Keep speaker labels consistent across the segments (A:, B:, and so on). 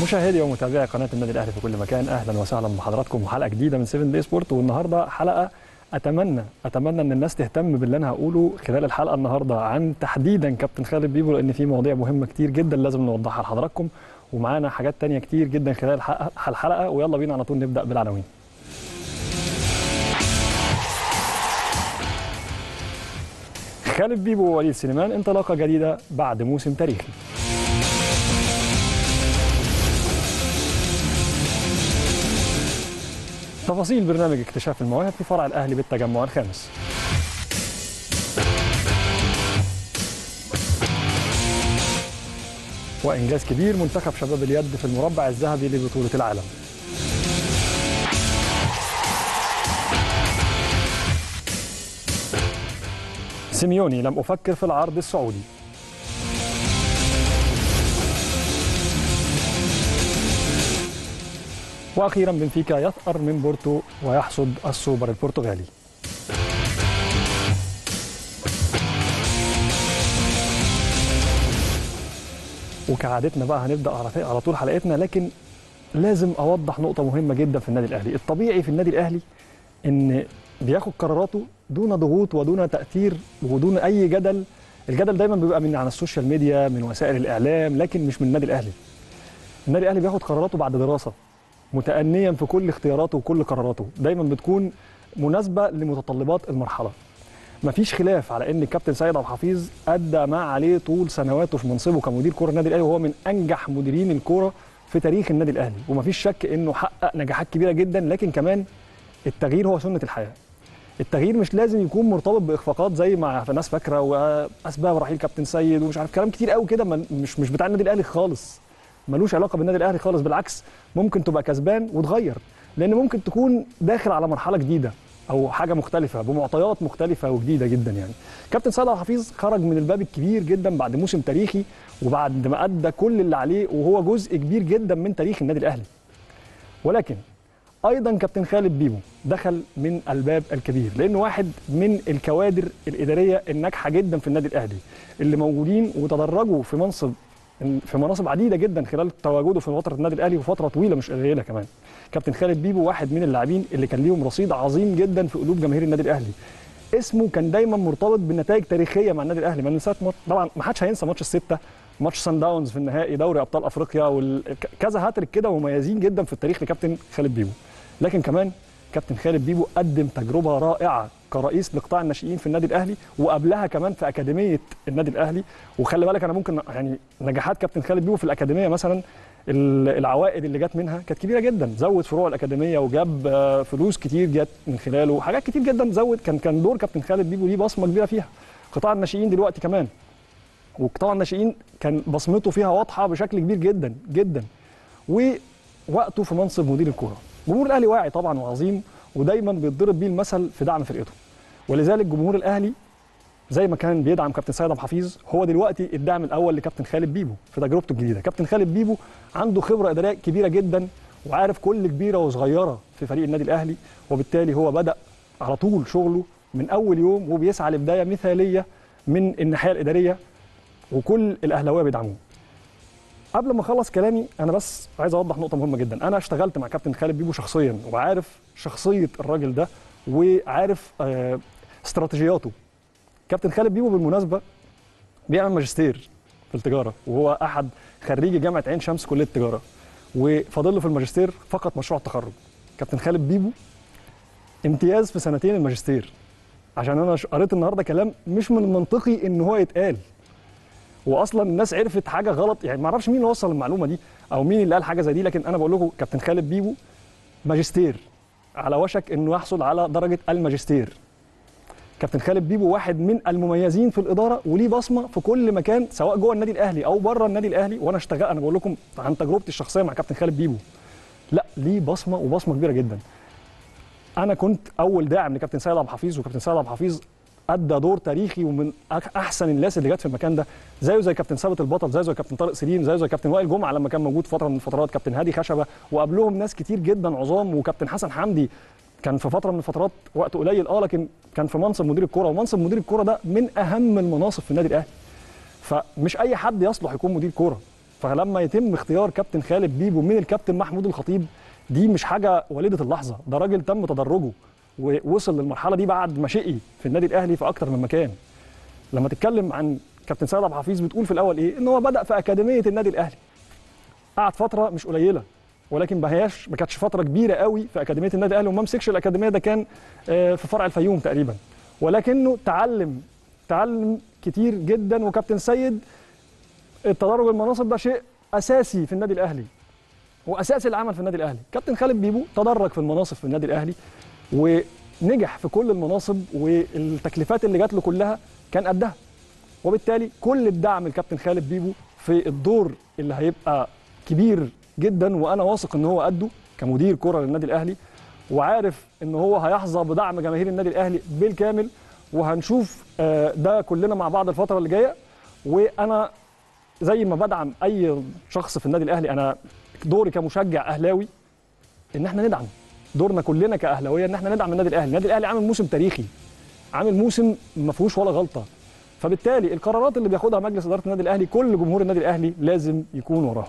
A: مشاهدي ومتابعي قناه النادي الاهلي في كل مكان اهلا وسهلا بحضراتكم وحلقه جديده من 7 دي سبورت والنهارده حلقه اتمنى اتمنى ان الناس تهتم باللي انا هقوله خلال الحلقه النهارده عن تحديدا كابتن خالد بيبو لان في مواضيع مهمه كتير جدا لازم نوضحها لحضراتكم ومعانا حاجات تانية كتير جدا خلال الحلقه الحلقه ويلا بينا على طول نبدا بالعناوين خالد بيبو ووليد سليمان انطلاقه جديده بعد موسم تاريخي تفاصيل برنامج اكتشاف المواهب في فرع الاهلي بالتجمع الخامس وانجاز كبير منتخب شباب اليد في المربع الذهبي لبطوله العالم سيميوني لم افكر في العرض السعودي واخيرا بنفيكا يثأر من بورتو ويحصد السوبر البرتغالي وكعادتنا بقى هنبدا على على طول حلقتنا لكن لازم اوضح نقطه مهمه جدا في النادي الاهلي الطبيعي في النادي الاهلي ان بياخد قراراته دون ضغوط ودون تاثير ودون اي جدل الجدل دايما بيبقى من على السوشيال ميديا من وسائل الاعلام لكن مش من النادي الاهلي النادي الاهلي بياخد قراراته بعد دراسه متأنيا في كل اختياراته وكل قراراته دايما بتكون مناسبة لمتطلبات المرحلة مفيش خلاف على ان الكابتن سيد عبد الحفيظ ادى ما عليه طول سنواته في منصبه كمدير كره النادي الاهلي وهو من انجح مديرين الكوره في تاريخ النادي الاهلي ومفيش شك انه حقق نجاحات كبيره جدا لكن كمان التغيير هو سنه الحياه التغيير مش لازم يكون مرتبط باخفاقات زي ما الناس فاكره واسباب رحيل كابتن سيد ومش عارف كلام كتير قوي كده مش مش بتاع النادي الاهلي خالص ملوش علاقه بالنادي الاهلي خالص بالعكس ممكن تبقى كسبان وتغير لان ممكن تكون داخل على مرحله جديده او حاجه مختلفه بمعطيات مختلفه وجديده جدا يعني كابتن سيد عبد الحفيظ خرج من الباب الكبير جدا بعد موسم تاريخي وبعد ما ادى كل اللي عليه وهو جزء كبير جدا من تاريخ النادي الاهلي ولكن ايضا كابتن خالد بيبو دخل من الباب الكبير لانه واحد من الكوادر الاداريه الناجحه جدا في النادي الاهلي اللي موجودين وتدرجوا في منصب في مناصب عديده جدا خلال تواجده في فتره النادي الاهلي وفتره طويله مش قليله كمان كابتن خالد بيبو واحد من اللاعبين اللي كان ليهم رصيد عظيم جدا في قلوب جماهير النادي الاهلي اسمه كان دايما مرتبط بالنتائج تاريخيه مع النادي الاهلي ما ننساش طبعا ما حدش هينسى ماتش السته ماتش سان داونز في النهائي دوري ابطال افريقيا وكذا هاتريك كده مميزين جدا في التاريخ لكابتن خالد بيبو لكن كمان كابتن خالد بيبو قدم تجربه رائعه كرئيس لقطاع الناشئين في النادي الاهلي وقبلها كمان في اكاديميه النادي الاهلي وخلي بالك انا ممكن يعني نجاحات كابتن خالد بيبو في الاكاديميه مثلا العوائد اللي جت منها كانت كبيره جدا زود فروع الاكاديميه وجاب فلوس كتير جت من خلاله حاجات كتير جدا زود كان كان دور كابتن خالد بيبو ليه بصمه كبيره فيها قطاع الناشئين دلوقتي كمان وقطاع الناشئين كان بصمته فيها واضحه بشكل كبير جدا جدا ووقته في منصب مدير الكوره جمهور الاهلي واعي طبعا وعظيم ودايما بيتضرب بيه المثل في دعم فرقته ولذلك جمهور الاهلي زي ما كان بيدعم كابتن سيد عبد الحفيظ هو دلوقتي الدعم الاول لكابتن خالد بيبو في تجربته الجديده كابتن خالد بيبو عنده خبره اداريه كبيره جدا وعارف كل كبيره وصغيره في فريق النادي الاهلي وبالتالي هو بدا على طول شغله من اول يوم وبيسعى لبدايه مثاليه من الناحيه الاداريه وكل الاهلاويه بيدعموه قبل ما اخلص كلامي انا بس عايز اوضح نقطه مهمه جدا انا اشتغلت مع كابتن خالد بيبو شخصيا وعارف شخصيه الراجل ده وعارف آه استراتيجياته كابتن خالد بيبو بالمناسبه بيعمل ماجستير في التجاره وهو احد خريجي جامعه عين شمس كليه التجاره وفاضل له في الماجستير فقط مشروع التخرج كابتن خالد بيبو امتياز في سنتين الماجستير عشان انا قريت النهارده كلام مش من المنطقي ان هو يتقال واصلا الناس عرفت حاجه غلط يعني ما اعرفش مين اللي وصل المعلومه دي او مين اللي قال حاجه زي دي لكن انا بقول لكم كابتن خالد بيبو ماجستير على وشك انه يحصل على درجه الماجستير كابتن خالد بيبو واحد من المميزين في الاداره وليه بصمه في كل مكان سواء جوه النادي الاهلي او بره النادي الاهلي وانا اشتغل انا بقول لكم عن تجربتي الشخصيه مع كابتن خالد بيبو لا ليه بصمه وبصمه كبيره جدا انا كنت اول داعم لكابتن سيد عبد الحفيظ وكابتن سيد عبد الحفيظ ادى دور تاريخي ومن احسن الناس اللي جت في المكان ده زيه زي كابتن ثابت البطل زيه زي كابتن طارق سليم زيه زي كابتن وائل جمعه لما كان موجود فتره من الفترات كابتن هادي خشبه وقبلهم ناس كتير جدا عظام وكابتن حسن حمدي كان في فتره من الفترات وقت قليل اه لكن كان في منصب مدير الكوره ومنصب مدير الكوره ده من اهم المناصب في النادي الاهلي فمش اي حد يصلح يكون مدير كوره فلما يتم اختيار كابتن خالد بيبو من الكابتن محمود الخطيب دي مش حاجه وليده اللحظه ده راجل تم تدرجه ووصل للمرحله دي بعد ما شقي في النادي الاهلي في اكتر من مكان لما تتكلم عن كابتن سيد عبد الحفيظ بتقول في الاول ايه ان هو بدا في اكاديميه النادي الاهلي قعد فتره مش قليله ولكن ما هياش ما كانتش فتره كبيره قوي في اكاديميه النادي الاهلي وما مسكش الاكاديميه ده كان آه، في فرع الفيوم تقريبا ولكنه تعلم تعلم كتير جدا وكابتن سيد التدرج المناصب ده شيء اساسي في النادي الاهلي واساس العمل في النادي الاهلي كابتن خالد بيبو تدرج في المناصب في النادي الاهلي ونجح في كل المناصب والتكليفات اللي جات له كلها كان قدها وبالتالي كل الدعم الكابتن خالد بيبو في الدور اللي هيبقى كبير جدا وانا واثق ان هو قده كمدير كره للنادي الاهلي وعارف ان هو هيحظى بدعم جماهير النادي الاهلي بالكامل وهنشوف آه، ده كلنا مع بعض الفتره اللي جايه وانا زي ما بدعم اي شخص في النادي الاهلي انا دوري كمشجع اهلاوي ان احنا ندعم دورنا كلنا كاهلاويه ان احنا ندعم النادي الاهلي النادي الاهلي عامل موسم تاريخي عامل موسم ما فيهوش ولا غلطه فبالتالي القرارات اللي بياخدها مجلس اداره النادي الاهلي كل جمهور النادي الاهلي لازم يكون وراها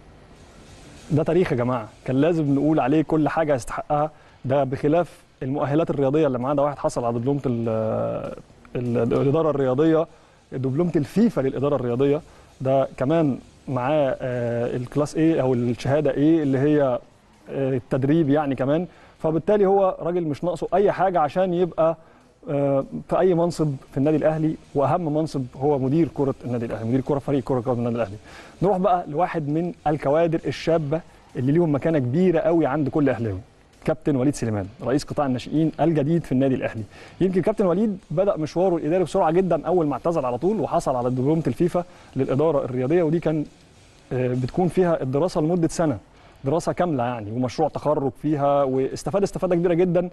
A: ده تاريخ يا جماعه كان لازم نقول عليه كل حاجه يستحقها ده بخلاف المؤهلات الرياضيه اللي معاه ده واحد حصل على دبلومه ال- ال- الاداره الرياضيه دبلومه الفيفا للاداره الرياضيه ده كمان معاه آه، الكلاس ايه او الشهاده ايه اللي هي آه، التدريب يعني كمان فبالتالي هو راجل مش ناقصه اي حاجه عشان يبقى آه، في اي منصب في النادي الاهلي واهم منصب هو مدير كره النادي الاهلي مدير كره فريق كره قدم النادي الاهلي نروح بقى لواحد من الكوادر الشابه اللي ليهم مكانه كبيره قوي عند كل اهلاوي كابتن وليد سليمان رئيس قطاع الناشئين الجديد في النادي الاهلي يمكن كابتن وليد بدا مشواره الاداري بسرعه جدا اول ما اعتزل على طول وحصل على دبلومه الفيفا للاداره الرياضيه ودي كان آه، بتكون فيها الدراسه لمده سنه دراسه كامله يعني ومشروع تخرج فيها واستفاد استفاده كبيره جدا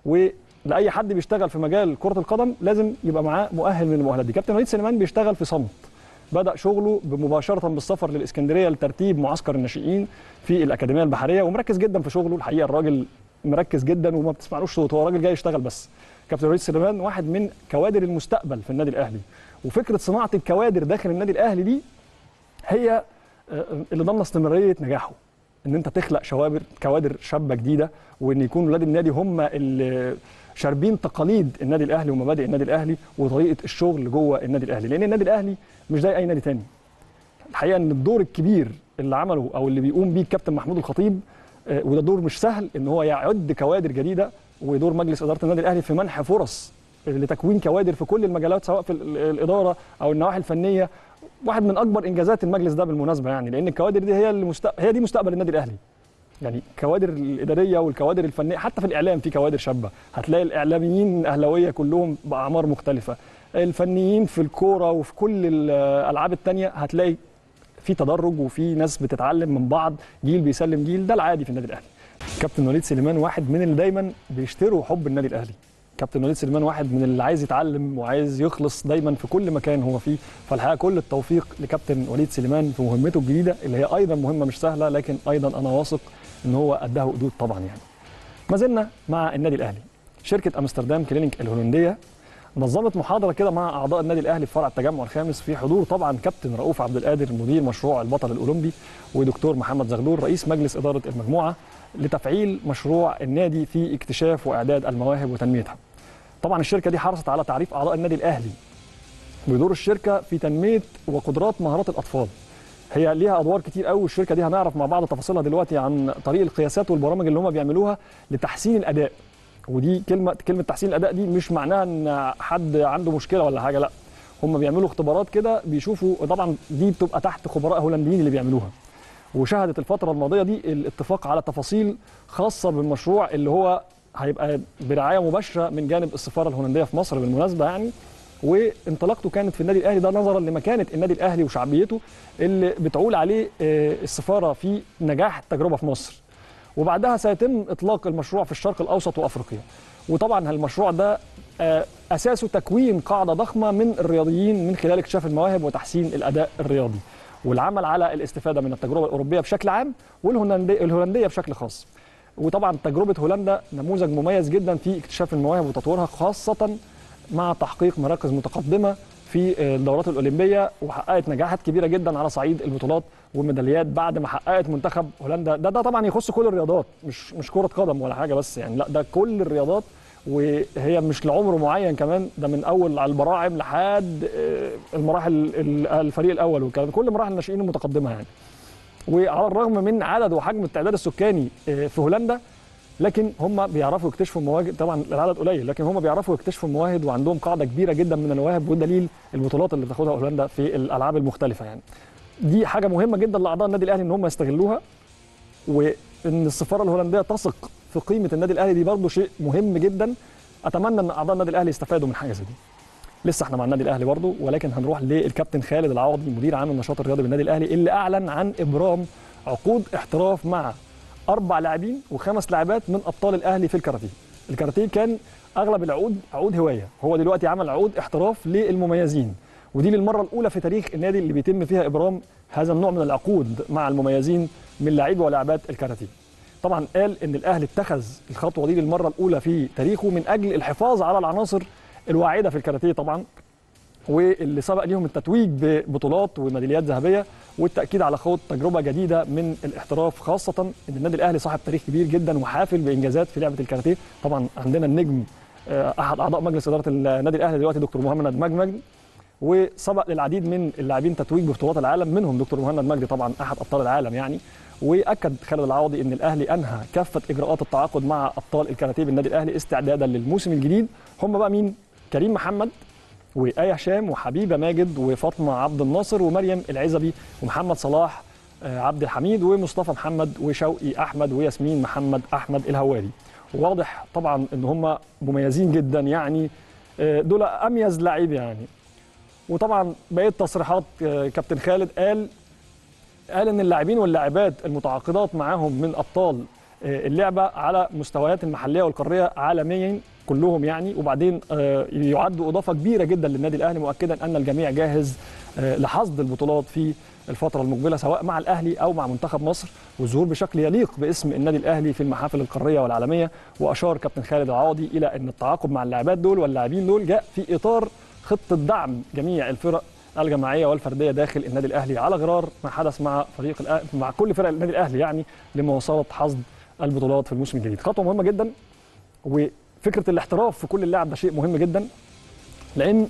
A: ولاي حد بيشتغل في مجال كره القدم لازم يبقى معاه مؤهل من المؤهلات دي كابتن وليد سليمان بيشتغل في صمت بدا شغله مباشره بالسفر للاسكندريه لترتيب معسكر الناشئين في الاكاديميه البحريه ومركز جدا في شغله الحقيقه الراجل مركز جدا وما بتسمعلوش صوت هو راجل جاي يشتغل بس كابتن وليد سليمان واحد من كوادر المستقبل في النادي الاهلي وفكره صناعه الكوادر داخل النادي الاهلي دي هي آه، اللي ضمن استمراريه نجاحه ان انت تخلق شوابر كوادر شابه جديده وان يكون ولاد النادي هم اللي شاربين تقاليد النادي الاهلي ومبادئ النادي الاهلي وطريقه الشغل جوه النادي الاهلي لان النادي الاهلي مش زي اي نادي تاني الحقيقه ان الدور الكبير اللي عمله او اللي بيقوم بيه الكابتن محمود الخطيب آه، وده دور مش سهل ان هو يعد كوادر جديده ودور مجلس اداره النادي الاهلي في منح فرص لتكوين كوادر في كل المجالات سواء في ال- الاداره او النواحي الفنيه واحد من اكبر انجازات المجلس ده بالمناسبه يعني لان الكوادر دي هي اللي مست... هي دي مستقبل النادي الاهلي يعني الكوادر الاداريه والكوادر الفنيه حتى في الاعلام في كوادر شابه هتلاقي الاعلاميين اهلاويه كلهم باعمار مختلفه الفنيين في الكوره وفي كل الالعاب التانية هتلاقي في تدرج وفي ناس بتتعلم من بعض جيل بيسلم جيل ده العادي في النادي الاهلي كابتن وليد سليمان واحد من اللي دايما بيشتروا حب النادي الاهلي كابتن وليد سليمان واحد من اللي عايز يتعلم وعايز يخلص دايما في كل مكان هو فيه فالحقيقه كل التوفيق لكابتن وليد سليمان في مهمته الجديده اللي هي ايضا مهمه مش سهله لكن ايضا انا واثق ان هو قدها قدود طبعا يعني ما زلنا مع النادي الاهلي شركه امستردام كلينيك الهولنديه نظمت محاضره كده مع اعضاء النادي الاهلي في فرع التجمع الخامس في حضور طبعا كابتن رؤوف عبد القادر مدير مشروع البطل الاولمبي ودكتور محمد زغلول رئيس مجلس اداره المجموعه لتفعيل مشروع النادي في اكتشاف واعداد المواهب وتنميتها. طبعا الشركه دي حرصت على تعريف اعضاء النادي الاهلي بدور الشركه في تنميه وقدرات مهارات الاطفال. هي ليها ادوار كتير قوي الشركه دي هنعرف مع بعض تفاصيلها دلوقتي عن طريق القياسات والبرامج اللي هم بيعملوها لتحسين الاداء ودي كلمه كلمه تحسين الاداء دي مش معناها ان حد عنده مشكله ولا حاجه لا هم بيعملوا اختبارات كده بيشوفوا طبعا دي بتبقى تحت خبراء هولنديين اللي بيعملوها وشهدت الفتره الماضيه دي الاتفاق على تفاصيل خاصه بالمشروع اللي هو هيبقى برعايه مباشره من جانب السفاره الهولنديه في مصر بالمناسبه يعني وانطلاقته كانت في النادي الاهلي ده نظرا لمكانه النادي الاهلي وشعبيته اللي بتعول عليه آه، السفاره في نجاح التجربه في مصر وبعدها سيتم اطلاق المشروع في الشرق الاوسط وافريقيا وطبعا المشروع ده آه، اساسه تكوين قاعده ضخمه من الرياضيين من خلال اكتشاف المواهب وتحسين الاداء الرياضي والعمل على الاستفاده من التجربه الاوروبيه بشكل عام والهولنديه الهولنديه بشكل خاص وطبعا تجربه هولندا نموذج مميز جدا في اكتشاف المواهب وتطويرها خاصه مع تحقيق مراكز متقدمه في الدورات الاولمبيه وحققت نجاحات كبيره جدا على صعيد البطولات وميداليات بعد ما حققت منتخب هولندا ده ده طبعا يخص كل الرياضات مش مش كره قدم ولا حاجه بس يعني لا ده كل الرياضات وهي مش لعمر معين كمان ده من اول على البراعم لحد آه، المراحل ال- الفريق الاول والكلام كل مراحل الناشئين المتقدمه يعني وعلى الرغم من عدد وحجم التعداد السكاني آه، في هولندا لكن هم بيعرفوا يكتشفوا المواهب طبعا العدد قليل لكن هم بيعرفوا يكتشفوا المواهب وعندهم قاعده كبيره جدا من المواهب ودليل البطولات اللي بتاخدها هولندا في الالعاب المختلفه يعني دي حاجه مهمه جدا لاعضاء النادي الاهلي ان هم يستغلوها وان السفاره الهولنديه تثق في قيمه النادي الاهلي دي برضه شيء مهم جدا اتمنى ان اعضاء النادي الاهلي يستفادوا من حاجه زي دي لسه احنا مع النادي الاهلي برضه ولكن هنروح للكابتن خالد العوضي مدير عام النشاط الرياضي بالنادي الاهلي اللي اعلن عن ابرام عقود احتراف مع اربع لاعبين وخمس لاعبات من ابطال الاهلي في الكاراتيه الكاراتيه كان اغلب العقود عقود هوايه هو دلوقتي عمل عقود احتراف للمميزين ودي للمره الاولى في تاريخ النادي اللي بيتم فيها ابرام هذا النوع من العقود مع المميزين من لاعبي ولاعبات الكاراتيه طبعا قال ان الاهلي اتخذ الخطوه دي للمره الاولى في تاريخه من اجل الحفاظ على العناصر الواعده في الكاراتيه طبعا واللي سبق ليهم التتويج ببطولات وميداليات ذهبيه والتاكيد على خوض تجربه جديده من الاحتراف خاصه ان النادي الاهلي صاحب تاريخ كبير جدا وحافل بانجازات في لعبه الكاراتيه طبعا عندنا النجم آه، احد اعضاء مجلس اداره النادي الاهلي دلوقتي دكتور مهند مجمج وسبق للعديد من اللاعبين تتويج ببطولات العالم منهم دكتور مهند مجدي طبعا احد ابطال العالم يعني واكد خالد العوضي ان الاهلي انهى كافه اجراءات التعاقد مع ابطال الكاراتيه بالنادي الاهلي استعدادا للموسم الجديد هم بقى مين كريم محمد وآية هشام وحبيبة ماجد وفاطمة عبد الناصر ومريم العزبي ومحمد صلاح آه، عبد الحميد ومصطفى محمد وشوقي أحمد وياسمين محمد أحمد الهواري واضح طبعا ان هم مميزين جدا يعني آه، دول اميز لعيب يعني وطبعا بقيه تصريحات آه، كابتن خالد قال قال ان اللاعبين واللاعبات المتعاقدات معاهم من ابطال آه، اللعبه على مستويات المحليه والقاريه عالميا كلهم يعني وبعدين آه، يعدوا اضافه كبيره جدا للنادي الاهلي مؤكدا ان الجميع جاهز آه، لحصد البطولات في الفتره المقبله سواء مع الاهلي او مع منتخب مصر والظهور بشكل يليق باسم النادي الاهلي في المحافل القاريه والعالميه واشار كابتن خالد العوضي الى ان التعاقد مع اللاعبات دول واللاعبين دول جاء في اطار خطه دعم جميع الفرق الجماعيه والفرديه داخل النادي الاهلي على غرار ما حدث مع فريق الأ- مع كل فرق النادي الاهلي يعني لمواصله حصد البطولات في الموسم الجديد خطوه مهمه جدا وفكره الاحتراف في كل اللاعب ده شيء مهم جدا لان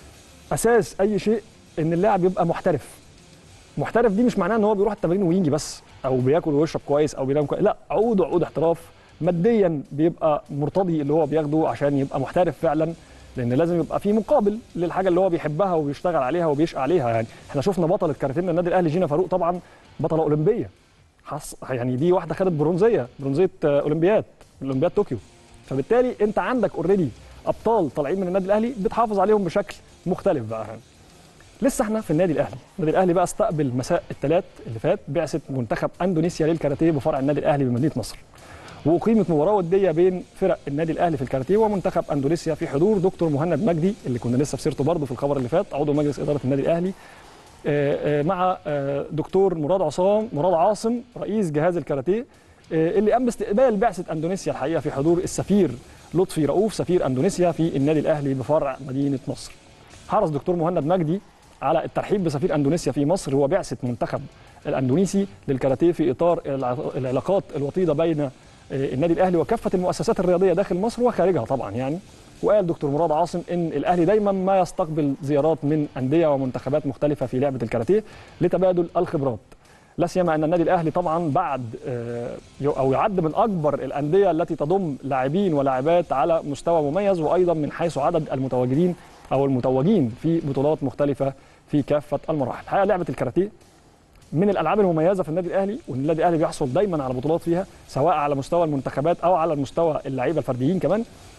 A: اساس اي شيء ان اللاعب يبقى محترف محترف دي مش معناها ان هو بيروح التمرين ويجي بس او بياكل ويشرب كويس او بينام كويس لا عقود وعقود احتراف ماديا بيبقى مرتضي اللي هو بياخده عشان يبقى محترف فعلا لان لازم يبقى في مقابل للحاجه اللي هو بيحبها وبيشتغل عليها وبيشقى عليها يعني احنا شفنا بطله كاراتيه من النادي الاهلي جينا فاروق طبعا بطله اولمبيه حص... يعني دي واحده خدت برونزيه برونزيه آه، اولمبياد اولمبياد طوكيو فبالتالي انت عندك اوريدي ابطال طالعين من النادي الاهلي بتحافظ عليهم بشكل مختلف بقى يعني. لسه احنا في النادي الاهلي النادي الاهلي بقى استقبل مساء الثلاث اللي فات بعثه منتخب اندونيسيا للكاراتيه بفرع النادي الاهلي بمدينه نصر واقيمت مباراه وديه بين فرق النادي الاهلي في الكاراتيه ومنتخب اندونيسيا في حضور دكتور مهند مجدي اللي كنا لسه في سيرته برضه في الخبر اللي فات عضو مجلس اداره النادي الاهلي آه، آه، مع آه، دكتور مراد عصام مراد عاصم رئيس جهاز الكاراتيه آه، اللي قام باستقبال بعثه اندونيسيا الحقيقه في حضور السفير لطفي رؤوف سفير اندونيسيا في النادي الاهلي بفرع مدينه نصر. حرص دكتور مهند مجدي على الترحيب بسفير اندونيسيا في مصر هو بعثه منتخب الاندونيسي للكاراتيه في اطار الع- العلاقات الوطيده بين آه، النادي الاهلي وكافه المؤسسات الرياضيه داخل مصر وخارجها طبعا يعني وقال دكتور مراد عاصم ان الاهلي دايما ما يستقبل زيارات من انديه ومنتخبات مختلفه في لعبه الكاراتيه لتبادل الخبرات لا سيما ان النادي الاهلي طبعا بعد آه، او يعد من اكبر الانديه التي تضم لاعبين ولاعبات على مستوى مميز وايضا من حيث عدد المتواجدين او المتوجين في بطولات مختلفه في كافه المراحل. الحقيقه لعبه الكاراتيه من الالعاب المميزه في النادي الاهلي والنادي الاهلي بيحصل دايما على بطولات فيها سواء على مستوى المنتخبات او على مستوى اللعيبه الفرديين كمان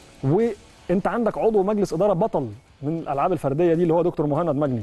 A: وانت عندك عضو مجلس اداره بطل من الالعاب الفرديه دي اللي هو دكتور مهند مجني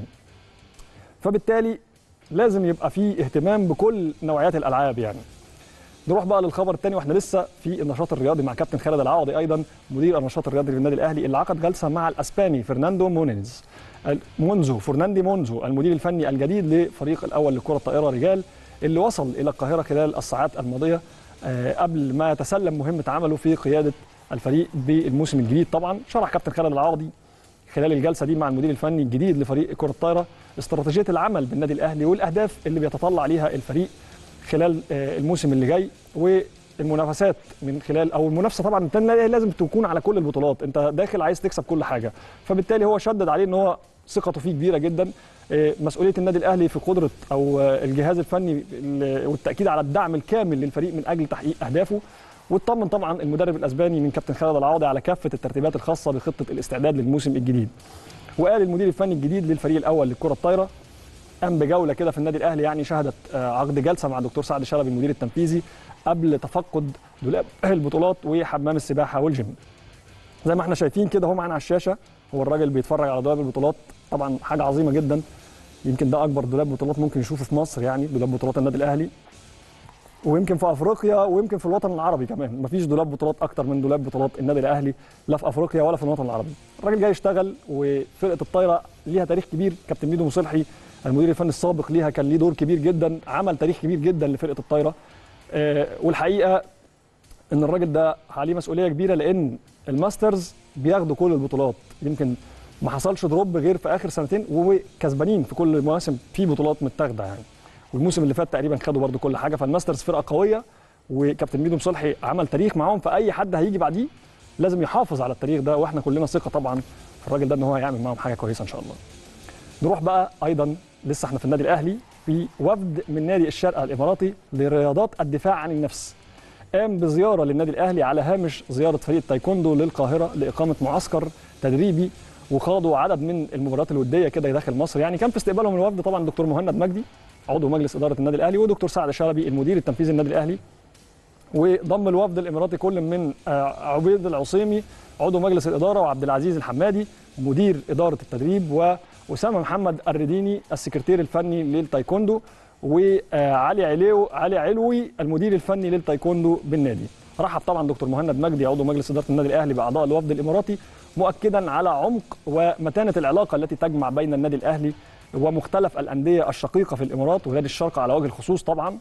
A: فبالتالي لازم يبقى في اهتمام بكل نوعيات الالعاب يعني نروح بقى للخبر الثاني واحنا لسه في النشاط الرياضي مع كابتن خالد العوضي ايضا مدير النشاط الرياضي للنادي الاهلي اللي عقد جلسه مع الاسباني فرناندو مونيز مونزو فرناندي مونزو المدير الفني الجديد لفريق الاول لكره الطائره رجال اللي وصل الى القاهره خلال الساعات الماضيه آه، قبل ما يتسلم مهمه عمله في قياده الفريق بالموسم الجديد طبعا شرح كابتن خالد العوضي خلال الجلسه دي مع المدير الفني الجديد لفريق كره الطائره استراتيجيه العمل بالنادي الاهلي والاهداف اللي بيتطلع ليها الفريق خلال آه، الموسم اللي جاي والمنافسات من خلال او المنافسه طبعا النادي الأهلي لازم تكون على كل البطولات انت داخل عايز تكسب كل حاجه فبالتالي هو شدد عليه ان هو ثقته فيه كبيره جدا آه، مسؤوليه النادي الاهلي في قدره او آه، الجهاز الفني ال- والتاكيد على الدعم الكامل للفريق من اجل تحقيق اهدافه واطمن طبعا المدرب الاسباني من كابتن خالد العوضي على كافه الترتيبات الخاصه بخطه الاستعداد للموسم الجديد وقال المدير الفني الجديد للفريق الاول للكره الطايره قام بجوله كده في النادي الاهلي يعني شهدت آه، عقد جلسه مع الدكتور سعد شلبي المدير التنفيذي قبل تفقد دولاب البطولات وحمام السباحه والجيم زي ما احنا شايفين كده هو معانا على الشاشه هو الراجل بيتفرج على دولاب البطولات طبعا حاجه عظيمه جدا يمكن ده اكبر دولاب بطولات ممكن يشوفه في مصر يعني دولاب بطولات النادي الاهلي ويمكن في افريقيا ويمكن في الوطن العربي كمان مفيش دولاب بطولات اكتر من دولاب بطولات النادي الاهلي لا في افريقيا ولا في الوطن العربي الراجل جاي يشتغل وفرقه الطايره ليها تاريخ كبير كابتن ميدو مصلحي المدير الفني السابق ليها كان ليه دور كبير جدا عمل تاريخ كبير جدا لفرقه الطايره آه، والحقيقه ان الراجل ده عليه مسؤوليه كبيره لان الماسترز بياخدوا كل البطولات يمكن ما حصلش دروب غير في اخر سنتين وكسبانين في كل المواسم في بطولات متاخده يعني والموسم اللي فات تقريبا خدوا برده كل حاجه فالماسترز فرقه قويه وكابتن ميدو مصلحي عمل تاريخ معاهم فاي حد هيجي بعديه لازم يحافظ على التاريخ ده واحنا كلنا ثقه طبعا في الراجل ده ان هو هيعمل معاهم حاجه كويسه ان شاء الله. نروح بقى ايضا لسه احنا في النادي الاهلي في وفد من نادي الشارقه الاماراتي لرياضات الدفاع عن النفس. قام بزياره للنادي الاهلي على هامش زياره فريق التايكوندو للقاهره لاقامه معسكر تدريبي وخاضوا عدد من المباريات الوديه كده داخل مصر يعني كان في استقبالهم الوفد طبعا دكتور مهند مجدي عضو مجلس اداره النادي الاهلي ودكتور سعد شلبي المدير التنفيذي للنادي الاهلي وضم الوفد الاماراتي كل من آه، عبيد العصيمي عضو مجلس الاداره وعبد العزيز الحمادي مدير اداره التدريب واسامه محمد الرديني السكرتير الفني للتايكوندو وعلي عليو علي علوي المدير الفني للتايكوندو بالنادي رحب طبعا دكتور مهند مجدي عضو مجلس اداره النادي الاهلي باعضاء الوفد الاماراتي مؤكدا على عمق ومتانه العلاقه التي تجمع بين النادي الاهلي ومختلف الانديه الشقيقه في الامارات ونادي الشرق على وجه الخصوص طبعا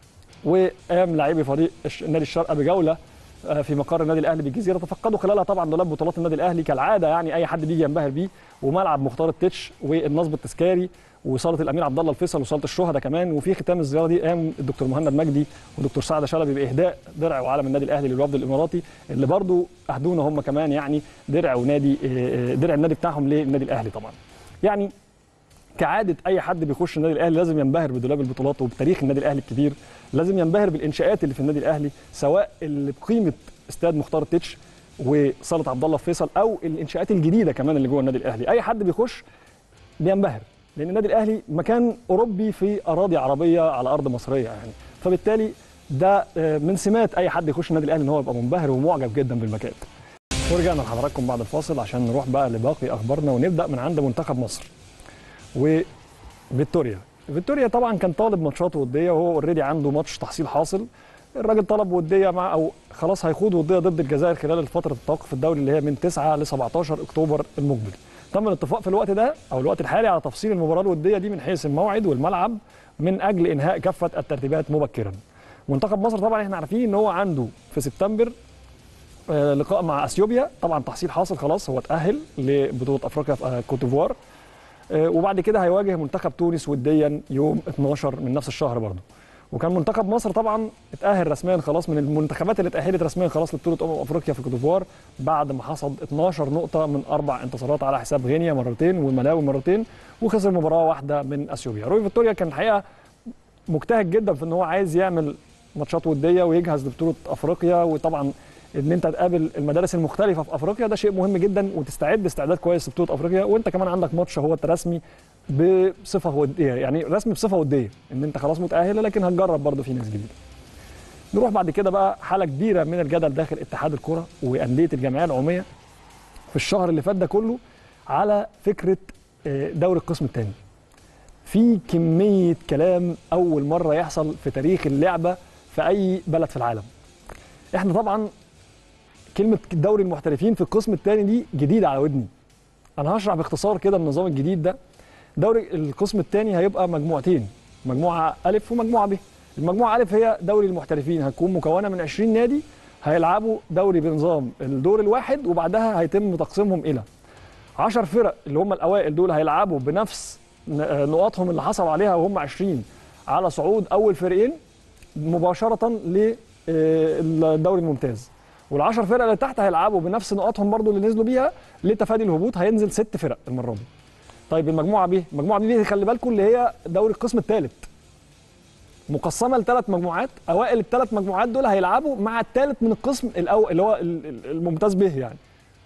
A: وقام لاعبي فريق الش- نادي الشرقه بجوله آه، في مقر النادي الاهلي بالجزيره تفقدوا خلالها طبعا دولاب بطولات النادي الاهلي كالعاده يعني اي حد بيجي ينبهر بيه وملعب مختار التتش والنصب التذكاري وصاله الامير عبد الله الفيصل وصاله الشهداء كمان وفي ختام الزياره دي قام الدكتور مهند مجدي ودكتور سعد شلبي باهداء درع وعلم النادي الاهلي للوفد الاماراتي اللي برضو اهدونا هم كمان يعني درع ونادي آه، آه، درع النادي بتاعهم للنادي الاهلي طبعا يعني كعاده اي حد بيخش النادي الاهلي لازم ينبهر بدولاب البطولات وبتاريخ النادي الاهلي الكبير لازم ينبهر بالانشاءات اللي في النادي الاهلي سواء اللي بقيمه استاد مختار التتش وصاله عبد الله فيصل او الانشاءات الجديده كمان اللي جوه النادي الاهلي اي حد بيخش بينبهر لان النادي الاهلي مكان اوروبي في اراضي عربيه على ارض مصريه يعني فبالتالي ده آه، من سمات اي حد يخش النادي الاهلي ان هو يبقى منبهر ومعجب جدا بالمكان ورجعنا لحضراتكم بعد الفاصل عشان نروح بقى لباقي اخبارنا ونبدا من عند منتخب مصر وفيكتوريا فيكتوريا طبعا كان طالب ماتشات وديه وهو اوريدي عنده ماتش تحصيل حاصل الراجل طلب وديه مع او خلاص هيخوض وديه ضد الجزائر خلال فتره التوقف الدولي اللي هي من 9 ل 17 اكتوبر المقبل تم الاتفاق في الوقت ده او الوقت الحالي على تفصيل المباراه الوديه دي من حيث الموعد والملعب من اجل انهاء كافه الترتيبات مبكرا منتخب مصر طبعا احنا عارفين ان هو عنده في سبتمبر آه، لقاء مع اثيوبيا طبعا تحصيل حاصل خلاص هو اتاهل لبطوله افريقيا في آه، كوت ديفوار آه، وبعد كده هيواجه منتخب تونس وديا يوم 12 من نفس الشهر برضه وكان منتخب مصر طبعا اتاهل رسميا خلاص من المنتخبات اللي اتاهلت رسميا خلاص لبطوله امم افريقيا في كوت ديفوار بعد ما حصد 12 نقطه من اربع انتصارات على حساب غينيا مرتين والملاوي مرتين وخسر مباراه واحده من اثيوبيا روي فيكتوريا كان الحقيقه مجتهد جدا في ان هو عايز يعمل ماتشات وديه ويجهز لبطوله افريقيا وطبعا ان انت تقابل المدارس المختلفه في افريقيا ده شيء مهم جدا وتستعد استعداد كويس لبطوله افريقيا وانت كمان عندك ماتش هو رسمي بصفه وديه يعني رسمي بصفه وديه ان انت خلاص متاهل لكن هتجرب برضه في ناس جديده نروح بعد كده بقى حاله كبيره من الجدل داخل اتحاد الكره وانديه الجمعيه العموميه في الشهر اللي فات ده كله على فكره آه، دوري القسم الثاني في كميه كلام اول مره يحصل في تاريخ اللعبه في اي بلد في العالم احنا طبعا كلمه دوري المحترفين في القسم الثاني دي جديده على ودني انا هشرح باختصار كده النظام الجديد ده دوري القسم الثاني هيبقى مجموعتين مجموعه الف ومجموعه ب المجموعه الف هي دوري المحترفين هتكون مكونه من 20 نادي هيلعبوا دوري بنظام الدور الواحد وبعدها هيتم تقسيمهم الى 10 فرق اللي هم الاوائل دول هيلعبوا بنفس ن- نقاطهم اللي حصلوا عليها وهم 20 على صعود اول فريقين مباشره للدوري الممتاز والعشر فرق اللي تحت هيلعبوا بنفس نقاطهم برضو اللي نزلوا بيها لتفادي الهبوط هينزل ست فرق المره دي طيب المجموعه ب المجموعه ب دي خلي بالكم اللي هي دوري القسم الثالث مقسمه لثلاث مجموعات اوائل الثلاث مجموعات دول هيلعبوا مع الثالث من القسم الاول اللي هو ال- ال- الممتاز به يعني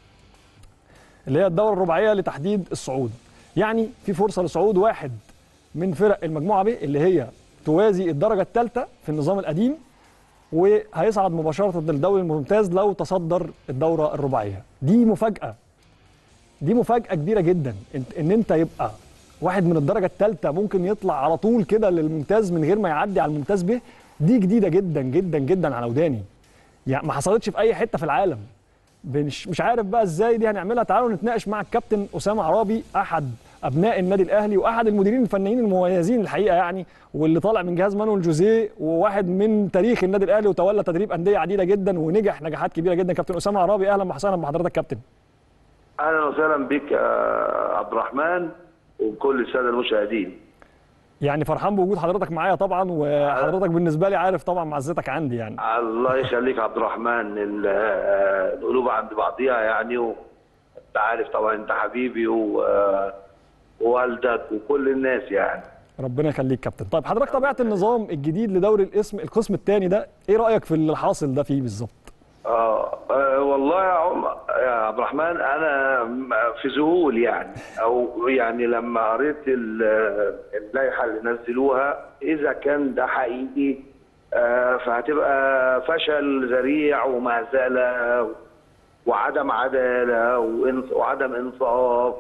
A: اللي هي الدوره الرباعيه لتحديد الصعود يعني في فرصه لصعود واحد من فرق المجموعه ب اللي هي توازي الدرجه الثالثه في النظام القديم وهيصعد مباشره للدوري الممتاز لو تصدر الدوره الرباعيه دي مفاجاه دي مفاجاه كبيره جدا إن- ان انت يبقى واحد من الدرجه الثالثه ممكن يطلع على طول كده للممتاز من غير ما يعدي على الممتاز به دي جديده جدا جدا جدا على وداني يعني ما حصلتش في اي حته في العالم مش مش عارف بقى ازاي دي هنعملها تعالوا نتناقش مع الكابتن اسامه عرابي احد ابناء النادي الاهلي واحد المديرين الفنيين المميزين الحقيقه يعني واللي طالع من جهاز مانويل جوزيه وواحد من تاريخ النادي الاهلي وتولى تدريب انديه عديده جدا ونجح نجاحات كبيره جدا كابتن اسامه عرابي اهلا وسهلا بحضرتك كابتن
B: اهلا وسهلا بك يا عبد الرحمن وكل الساده المشاهدين
A: يعني فرحان بوجود حضرتك معايا طبعا وحضرتك بالنسبه لي عارف طبعا معزتك عندي يعني
B: الله يخليك يا عبد الرحمن ال- آه، القلوب عند بعضيها يعني وانت عارف طبعا انت حبيبي و- آه، ووالدك وكل الناس يعني
A: ربنا يخليك كابتن طيب حضرتك تابعت النظام الجديد لدوري الاسم القسم الثاني ده ايه رايك في اللي حاصل ده فيه بالظبط
B: آه آه، والله يا عم يا عبد الرحمن انا م- في ذهول يعني او يعني لما قريت ال- اللائحه اللي نزلوها اذا كان ده حقيقي آه، فهتبقى فشل ذريع ومهزله وعدم عداله وإنص- وعدم انصاف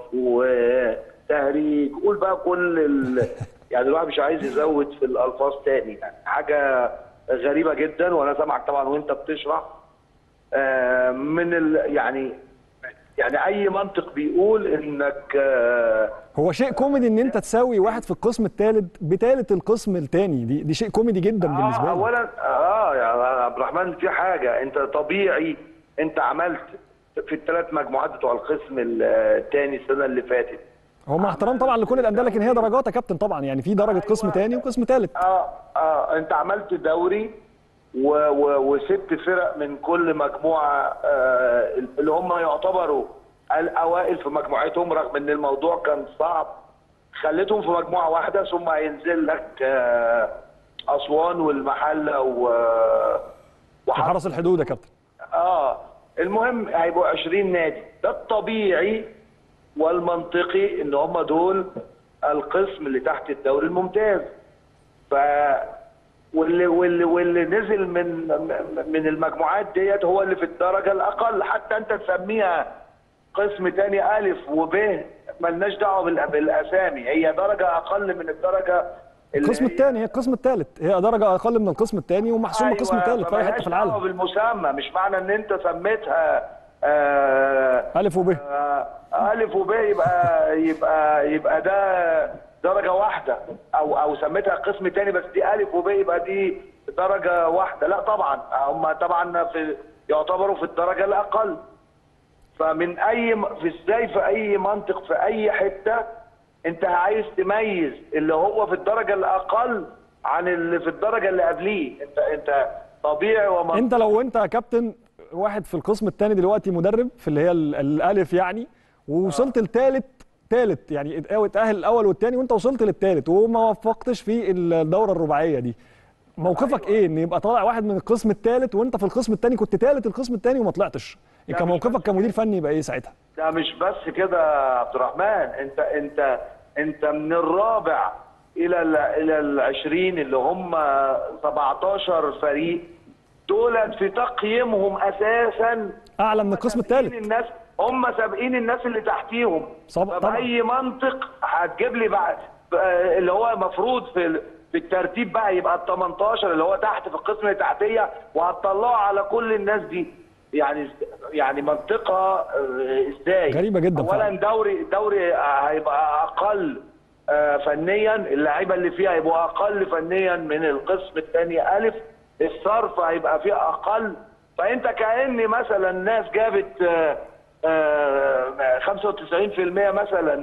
B: وتهريج قول بقى كل ال... يعني الواحد مش عايز يزود في الالفاظ تاني يعني حاجه غريبه جدا وانا سامعك طبعا وانت بتشرح آه، من ال... يعني يعني اي منطق بيقول انك آه،
A: هو شيء كوميدي ان انت تساوي واحد في القسم الثالث بثالث القسم الثاني دي دي شيء كوميدي جدا بالنسبه
B: آه
A: لي
B: اولا اه يا عبد الرحمن في حاجه انت طبيعي انت عملت في الثلاث مجموعات بتوع القسم الثاني السنه اللي فاتت
A: هو مع احترام طبعا لكل الانديه لكن هي درجات يا كابتن طبعا يعني في درجه قسم ثاني وقسم ثالث
B: اه اه انت عملت دوري و و وست فرق من كل مجموعه آه اللي هم يعتبروا الاوائل في مجموعتهم رغم ان الموضوع كان صعب خليتهم في مجموعه واحده ثم هينزل لك آه اسوان والمحله و وحرس
A: وحرس الحدود يا كابتن
B: اه المهم هيبقوا 20 نادي ده الطبيعي والمنطقي ان هم دول القسم اللي تحت الدوري الممتاز ف واللي واللي واللي نزل من من المجموعات ديت هو اللي في الدرجه الاقل حتى انت تسميها قسم تاني الف وب ملناش دعوه بال- بالاسامي هي درجه اقل من الدرجه اللي
A: القسم
B: هي-
A: الثاني هي القسم الثالث هي درجه اقل من القسم الثاني ومحسوم من القسم الثالث في اي حته في
B: فملهاش دعوة
A: العالم
B: بالمسمى مش معنى ان انت سميتها آه
A: الف وب
B: آه، ألف وب يبقى يبقى يبقى ده درجة واحدة أو أو سميتها قسم تاني بس دي ألف وب يبقى دي درجة واحدة لا طبعا هم طبعا في يعتبروا في الدرجة الأقل فمن أي م- في إزاي في أي منطق في أي حتة أنت عايز تميز اللي هو في الدرجة الأقل عن اللي في الدرجة اللي قبليه أنت أنت طبيعي ومنطقي
A: انت لو انت يا كابتن واحد في القسم الثاني دلوقتي مدرب في اللي هي ال- الالف يعني ووصلت لثالث ثالث يعني ات- اتاهل الاول والثاني وانت وصلت للثالث وما وفقتش في الدوره الرباعيه دي موقفك ايه ان يبقى طالع واحد من القسم الثالث وانت في القسم الثاني كنت ثالث القسم الثاني وما طلعتش
B: لا،
A: كان
B: مش
A: موقفك
B: بس
A: كمدير فني يبقى ايه ساعتها
B: ده مش بس كده يا عبد الرحمن انت انت انت من الرابع الى ال الى العشرين اللي هم 17 فريق دولت في تقييمهم اساسا
A: اعلى من القسم
B: سابقين
A: الثالث
B: الناس هم سابقين الناس اللي تحتيهم
A: صب- طبعا.
B: فبأي منطق هتجيب لي بقى آه، اللي هو المفروض في ال- في الترتيب بقى يبقى ال 18 اللي هو تحت في القسم اللي تحتيه وهتطلعه على كل الناس دي يعني يعني منطقه آه، ازاي
A: غريبة جدا
B: اولا
A: فعلا.
B: دوري دوري آه، هيبقى اقل آه، فنيا اللعيبه اللي فيها هيبقوا اقل فنيا من القسم الثاني الف الصرف هيبقى فيه اقل فانت كان مثلا ناس جابت آه، آه، 95% مثلا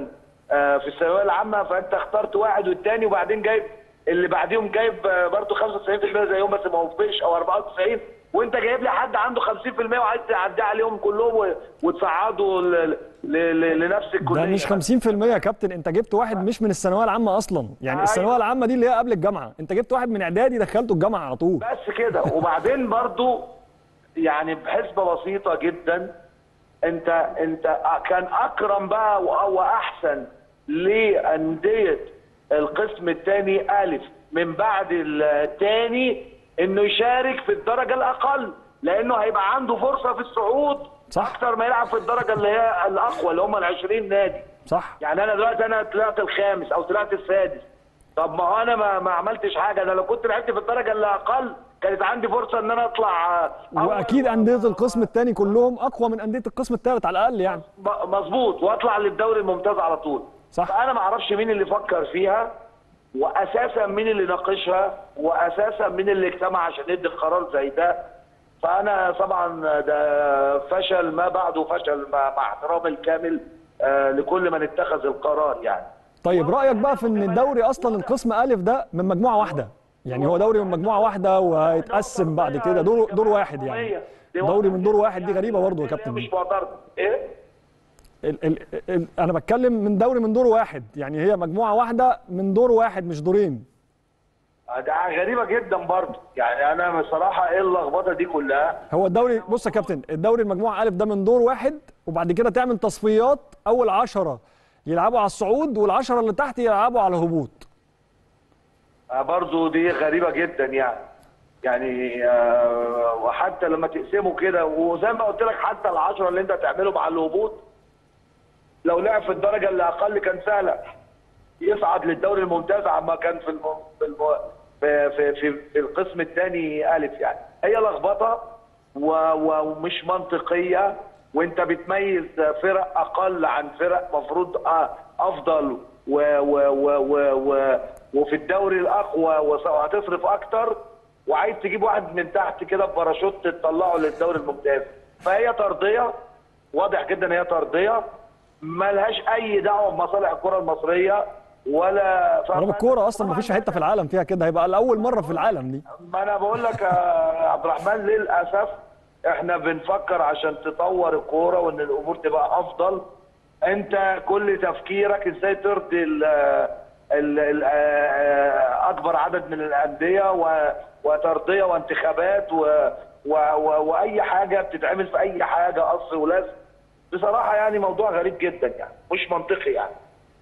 B: آه، في الثانويه العامه فانت اخترت واحد والتاني وبعدين جايب اللي بعديهم جايب آه، برضه 95% زيهم بس ما وفقش او 94 وانت جايب لي حد عنده 50% وعايز تعدي عليهم كلهم و- وتصعده ل- ل- ل- لنفس الكليه
A: ده مش 50% يا كابتن انت جبت واحد مش من الثانويه العامه اصلا يعني
B: أيوة.
A: الثانويه العامه دي اللي هي قبل الجامعه انت جبت واحد من اعدادي دخلته الجامعه على طول
B: بس كده وبعدين برضو يعني بحسبه بسيطه جدا انت انت كان اكرم بقى وأ- واحسن لانديه القسم الثاني الف من بعد الثاني انه يشارك في الدرجه الاقل لانه هيبقى عنده فرصه في الصعود
A: صح.
B: اكتر ما يلعب في الدرجه اللي هي الاقوى اللي هم ال 20 نادي
A: صح
B: يعني انا دلوقتي انا طلعت الخامس او طلعت السادس طب ما هو انا ما, ما عملتش حاجه انا لو كنت لعبت في الدرجه اللي اقل كانت عندي فرصه ان انا اطلع آه، أول.
A: واكيد انديه القسم الثاني كلهم اقوى من انديه القسم الثالث على الاقل يعني
B: م- مظبوط واطلع للدوري الممتاز على طول
A: صح.
B: فانا ما اعرفش مين اللي فكر فيها واساسا مين اللي ناقشها واساسا مين اللي اجتمع عشان يدي قرار زي ده فانا طبعا ده فشل ما بعده فشل مع مع احترامي الكامل آه، لكل من اتخذ القرار يعني
A: طيب رايك بقى في ان الدوري اصلا القسم الف ده من مجموعه واحده يعني هو دوري من مجموعه واحده وهيتقسم بعد كده دور دور واحد يعني دوري من دور واحد دي غريبه برضه يا كابتن
B: مش معترض ايه
A: ال ال ال انا بتكلم من دوري من دور واحد يعني هي مجموعه واحده من دور واحد مش دورين
B: ده غريبه جدا برضه يعني انا بصراحه ايه اللخبطه دي كلها
A: هو الدوري بص يا كابتن الدوري المجموعه الف ده من دور واحد وبعد كده تعمل تصفيات اول عشرة يلعبوا على الصعود والعشرة اللي تحت يلعبوا على الهبوط
B: آه، برضو دي غريبة جدا يعني يعني آه، وحتى لما تقسمه كده وزي ما قلت لك حتى العشرة اللي انت هتعمله مع الهبوط لو لعب في الدرجة اللي أقل كان سهلة يصعد للدوري الممتاز عما كان في الم... في, الم... في, في, في, في القسم الثاني ألف يعني هي لخبطة و... و... ومش منطقية وانت بتميز فرق أقل عن فرق مفروض آه، أفضل و... و... و... و... و... وفي الدوري الأقوى وس- وهتصرف أكتر وعايز تجيب واحد من تحت كده بباراشوت تطلعه للدوري الممتاز فهي طردية واضح جدا ان هي طرديه ملهاش اي دعوه بمصالح الكره المصريه ولا
A: رغم الكوره اصلا ما فيش حته في العالم فيها كده هيبقى الاول مره في العالم دي
B: ما انا بقول لك يا عبد الرحمن للاسف احنا بنفكر عشان تطور الكوره وان الامور تبقى افضل انت كل تفكيرك ازاي ترضي ال ال ال اكبر عدد من الانديه و- وترضيه وانتخابات و و و واي حاجه بتتعمل في اي حاجه قصر ولازم بصراحه يعني موضوع غريب جدا يعني مش منطقي يعني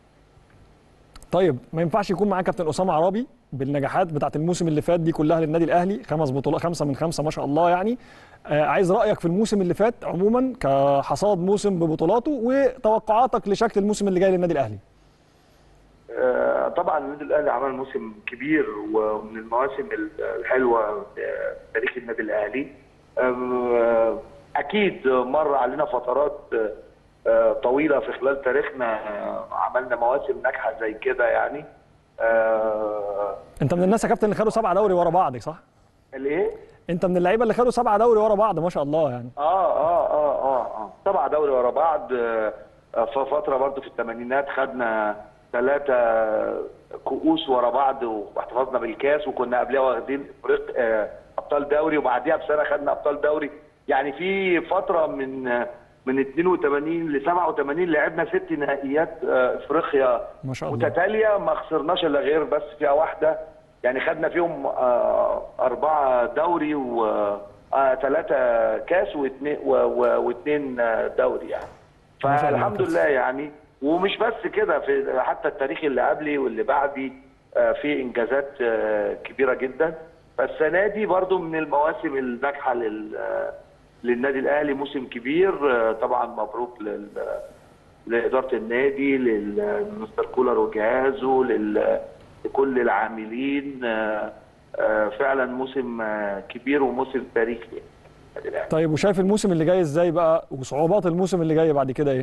A: طيب ما ينفعش يكون معاه كابتن اسامه عرابي بالنجاحات بتاعت الموسم اللي فات دي كلها للنادي الاهلي خمس بطولات خمسه من خمسه ما شاء الله يعني آه عايز رايك في الموسم اللي فات عموما كحصاد موسم ببطولاته وتوقعاتك لشكل الموسم اللي جاي للنادي الاهلي
B: آه، طبعا النادي الاهلي عمل موسم كبير ومن المواسم الحلوه في تاريخ النادي الاهلي آه، اكيد مر علينا فترات آه، طويله في خلال تاريخنا آه، عملنا مواسم ناجحه زي كده يعني آه،
A: انت من الناس يا كابتن اللي خدوا سبعه دوري ورا بعض صح
B: الايه؟
A: انت من اللعيبه اللي خدوا سبعه دوري ورا بعض ما شاء الله يعني
B: اه اه اه اه اه سبع دوري ورا بعض آه، آه، في فتره برضو في الثمانينات خدنا ثلاثه كؤوس ورا بعض واحتفظنا بالكاس وكنا قبلها واخدين افريق آه، ابطال دوري وبعديها بسنه خدنا ابطال دوري يعني في فتره من آه، من 82 ل 87 لعبنا ست نهائيات آه، افريقيا
A: ما شاء الله.
B: متتاليه ما خسرناش الا غير بس فيها واحده يعني خدنا فيهم آه، أربعة دوري و آه، ثلاثة كاس واثنين و- و- واثنين آه، دوري يعني
A: ما شاء الله
B: فالحمد
A: كابتن.
B: لله يعني ومش بس كده في حتى التاريخ اللي قبلي واللي بعدي آه، في انجازات آه، كبيره جدا فالسنه دي برضو من المواسم الناجحه لل آه، للنادي الاهلي موسم كبير آه، طبعا مبروك لل لاداره النادي للمستر كولر وجهازه لل- لكل العاملين آه، آه، فعلا موسم آه، كبير وموسم تاريخي للنادي الأهلي.
A: طيب وشايف الموسم اللي جاي ازاي بقى وصعوبات الموسم اللي جاي بعد كده ايه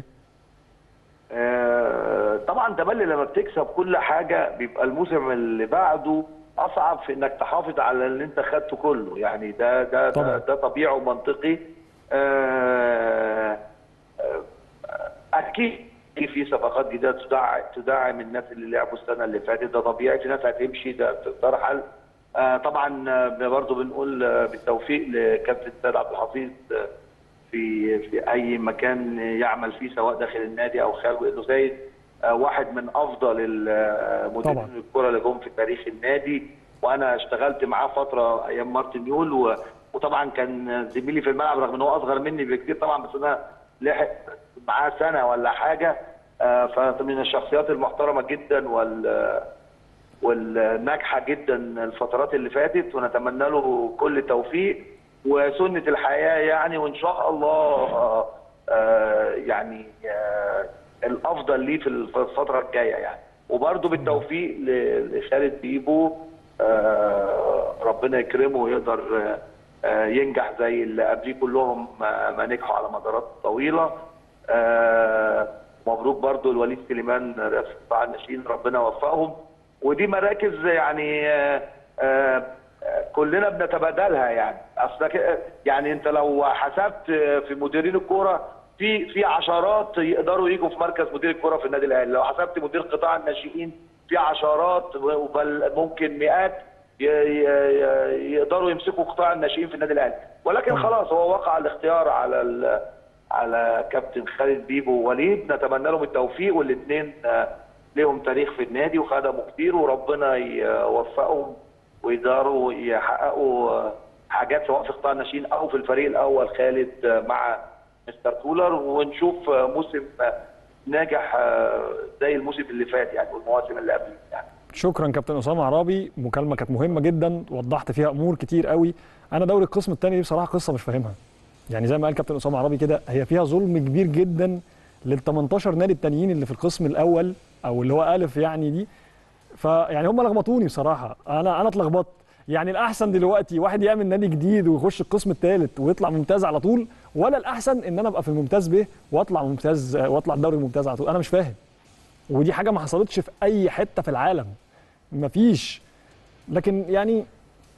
B: آه، طبعا تملي لما بتكسب كل حاجه بيبقى الموسم اللي بعده اصعب في انك تحافظ على اللي انت خدته كله يعني ده ده
A: طبعاً.
B: ده, ده طبيعي ومنطقي آه، آه، اكيد في في صفقات جديده تدعم تدعم الناس اللي لعبوا السنه اللي فاتت ده طبيعي في ناس هتمشي ده ترحل آه طبعا آه، برضه بنقول آه، بالتوفيق لكابتن سيد عبد الحفيظ آه، في في اي مكان يعمل فيه سواء داخل النادي او خارجه لانه سيد آه، واحد من افضل المديرين
A: طبعاً.
B: الكره اللي جم في تاريخ النادي وانا اشتغلت معاه فتره ايام مارتن يول و... وطبعا كان زميلي في الملعب رغم ان هو اصغر مني بكتير طبعا بس انا لحق معاه سنه ولا حاجه آه، فمن الشخصيات المحترمه جدا وال والناجحه جدا الفترات اللي فاتت ونتمنى له كل التوفيق وسنه الحياه يعني وان شاء الله آه، آه، يعني آه، الافضل ليه في الفتره الجايه يعني وبرده بالتوفيق ل- لخالد بيبو آه، ربنا يكرمه ويقدر آه، آه، ينجح زي اللي قبليه كلهم ما ما نجحوا على مدارات طويله آه، مبروك برضو الوليد سليمان رئيس قطاع الناشئين ربنا يوفقهم ودي مراكز يعني آه، آه، آه، كلنا بنتبادلها يعني اصل ك- يعني انت لو حسبت في مديرين الكوره في في عشرات يقدروا يجوا في مركز مدير الكوره في النادي الاهلي لو حسبت مدير قطاع الناشئين في عشرات بل ممكن مئات ي- ي- يقدروا يمسكوا قطاع الناشئين في النادي الاهلي ولكن خلاص هو وقع الاختيار على ال- على كابتن خالد بيبو ووليد نتمنى لهم التوفيق والاثنين لهم تاريخ في النادي وخدموا كتير وربنا يوفقهم ويقدروا يحققوا آه، حاجات سواء في قطاع الناشئين او في الفريق الاول خالد آه، مع مستر كولر ونشوف آه، موسم آه، ناجح آه، زي الموسم اللي فات يعني والمواسم اللي قبله يعني
A: شكرا كابتن اسامه عرابي مكالمه كانت مهمه جدا وضحت فيها امور كتير قوي انا دوري القسم الثاني دي بصراحه قصه مش فاهمها يعني زي ما قال كابتن اسامه عرابي كده هي فيها ظلم كبير جدا لل 18 نادي التانيين اللي في القسم الاول او اللي هو الف يعني دي فيعني هم لخبطوني بصراحه انا انا اتلخبطت يعني الاحسن دلوقتي واحد يعمل نادي جديد ويخش القسم الثالث ويطلع ممتاز على طول ولا الاحسن ان انا ابقى في الممتاز ب واطلع ممتاز واطلع الدوري الممتاز على طول انا مش فاهم ودي حاجه ما حصلتش في اي حته في العالم مفيش لكن يعني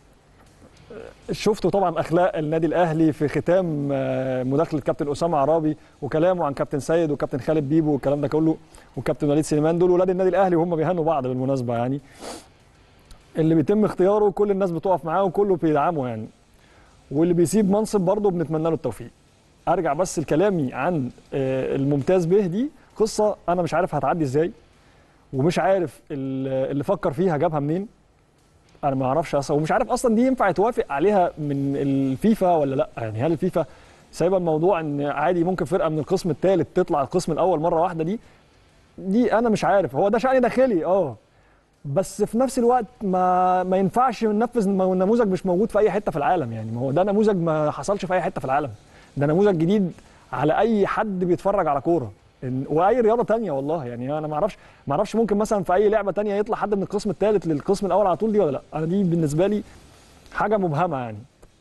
A: شفتوا طبعا اخلاق النادي الاهلي في ختام آه، مداخله كابتن اسامه عرابي وكلامه عن كابتن سيد وكابتن خالد بيبو والكلام ده كله وكابتن وليد سليمان دول ولاد النادي الاهلي وهم بيهنوا بعض بالمناسبه يعني اللي بيتم اختياره كل الناس بتقف معاه وكله بيدعمه يعني واللي بيسيب منصب برضه بنتمنى له التوفيق ارجع بس لكلامي عن آه، الممتاز به دي قصه انا مش عارف هتعدي ازاي ومش عارف ال- اللي فكر فيها جابها منين انا ما اعرفش اصلا ومش عارف اصلا دي ينفع يتوافق عليها من الفيفا ولا لا يعني هل الفيفا سايبه الموضوع ان عادي ممكن فرقه من القسم الثالث تطلع القسم الاول مره واحده دي دي انا مش عارف هو ده شأن داخلي اه بس في نفس الوقت ما ما ينفعش ننفذ م- نموذج مش موجود في اي حته في العالم يعني ما هو ده نموذج ما حصلش في اي حته في العالم ده نموذج جديد على اي حد بيتفرج على كوره إن- واي رياضه تانية والله يعني انا ما اعرفش ما اعرفش ممكن مثلا في اي لعبه تانية يطلع حد من القسم الثالث للقسم الاول على طول دي ولا لا انا دي بالنسبه لي حاجه مبهمه يعني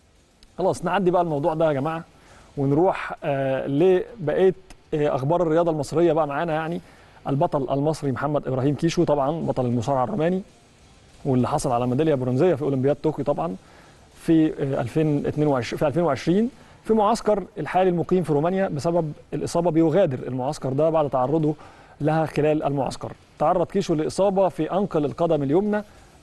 A: خلاص نعدي بقى الموضوع ده يا جماعه ونروح آه لبقيه آه اخبار الرياضه المصريه بقى معانا يعني البطل المصري محمد ابراهيم كيشو طبعا بطل المصارعه الروماني واللي حصل على ميداليه برونزيه في اولمبياد طوكيو طبعا في آه، 2022 في 2020 في معسكر الحالي المقيم في رومانيا بسبب الاصابه بيغادر المعسكر ده بعد تعرضه لها خلال المعسكر تعرض كيشو لاصابه في انقل القدم اليمنى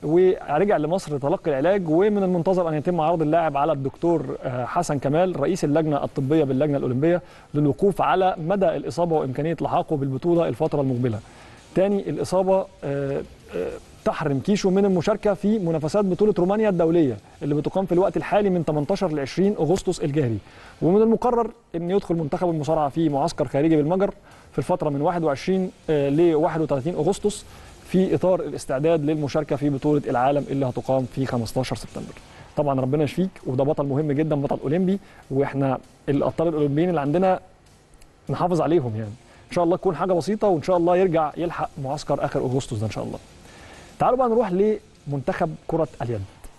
A: ورجع لمصر لتلقي العلاج ومن المنتظر ان يتم عرض اللاعب على الدكتور آه، حسن كمال رئيس اللجنه الطبيه باللجنه الاولمبيه للوقوف على مدى الاصابه وامكانيه لحاقه بالبطوله الفتره المقبله. تاني الاصابه آه، آه، تحرم كيشو من المشاركه في منافسات بطوله رومانيا الدوليه اللي بتقام في الوقت الحالي من 18 ل 20 اغسطس الجاري ومن المقرر ان يدخل منتخب المصارعه في معسكر خارجي بالمجر في الفتره من 21 آه، ل 31 اغسطس في اطار الاستعداد للمشاركه في بطوله العالم اللي هتقام في 15 سبتمبر. طبعا ربنا يشفيك وده بطل مهم جدا بطل اولمبي واحنا الابطال الاولمبيين اللي عندنا نحافظ عليهم يعني ان شاء الله تكون حاجه بسيطه وان شاء الله يرجع يلحق معسكر اخر اغسطس ده ان شاء الله. تعالوا بقى نروح لمنتخب كره اليد.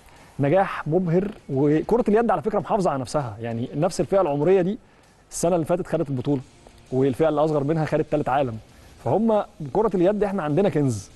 A: نجاح مبهر وكره اليد على فكره محافظه على نفسها يعني نفس الفئه العمريه دي السنه اللي فاتت خدت البطوله والفئه اللي اصغر منها خدت ثالث عالم فهم كره اليد احنا عندنا كنز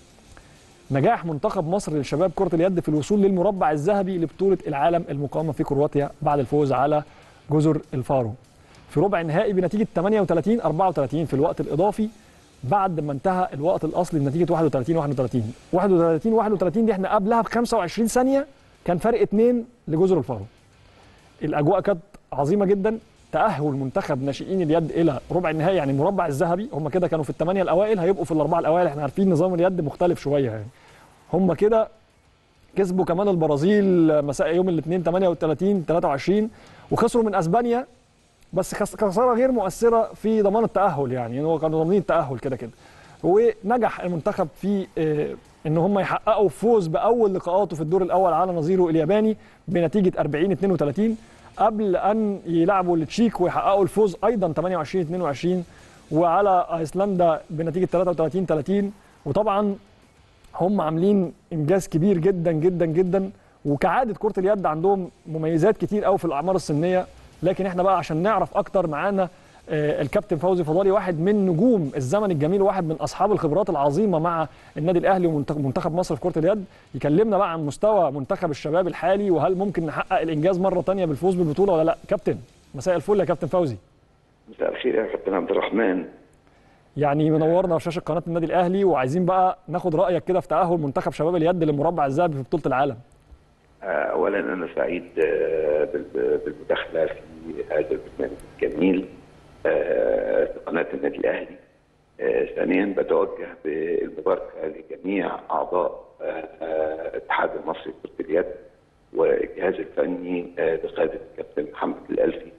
A: نجاح منتخب مصر للشباب كره اليد في الوصول للمربع الذهبي لبطوله العالم المقامه في كرواتيا بعد الفوز على جزر الفارو في ربع النهائي بنتيجه 38 34 في الوقت الاضافي بعد ما انتهى الوقت الاصلي بنتيجه 31 31 31 31 دي احنا قبلها ب 25 ثانيه كان فرق اثنين لجزر الفارو الاجواء كانت عظيمه جدا تاهل منتخب ناشئين اليد الى ربع النهائي يعني المربع الذهبي هم كده كانوا في الثمانيه الاوائل هيبقوا في الاربعه الاوائل احنا عارفين نظام اليد مختلف شويه يعني هم كده كسبوا كمان البرازيل مساء يوم الاثنين 38 23 وخسروا من اسبانيا بس خس- خساره غير مؤثره في ضمان التاهل يعني هو كانوا ضامنين التاهل كده كده ونجح المنتخب في آه، ان هم يحققوا فوز باول لقاءاته في الدور الاول على نظيره الياباني بنتيجه 40 32 قبل ان يلعبوا التشيك ويحققوا الفوز ايضا 28 22 وعلى ايسلندا بنتيجه 33 30 وطبعا هم عاملين انجاز كبير جدا جدا جدا وكعاده كره اليد عندهم مميزات كتير قوي في الاعمار السنيه لكن احنا بقى عشان نعرف اكتر معانا آه، الكابتن فوزي فضالي واحد من نجوم الزمن الجميل واحد من اصحاب الخبرات العظيمه مع النادي الاهلي ومنتخب مصر في كره اليد يكلمنا بقى عن مستوى منتخب الشباب الحالي وهل ممكن نحقق الانجاز مره تانية بالفوز بالبطوله ولا لا كابتن مساء الفل يا كابتن فوزي
C: مساء الخير يا كابتن عبد الرحمن
A: يعني منورنا في شاشه قناه النادي الاهلي وعايزين بقى ناخد رايك كده في تاهل منتخب شباب اليد للمربع الذهبي في بطوله العالم
C: آه، اولا انا سعيد آه، بال- بالمداخله في هذا البرنامج الجميل آه، في قناه النادي الاهلي آه، ثانيا بتوجه بالمباركه لجميع اعضاء آه، آه، الاتحاد المصري لكره اليد والجهاز الفني آه، بقياده الكابتن محمد الالفي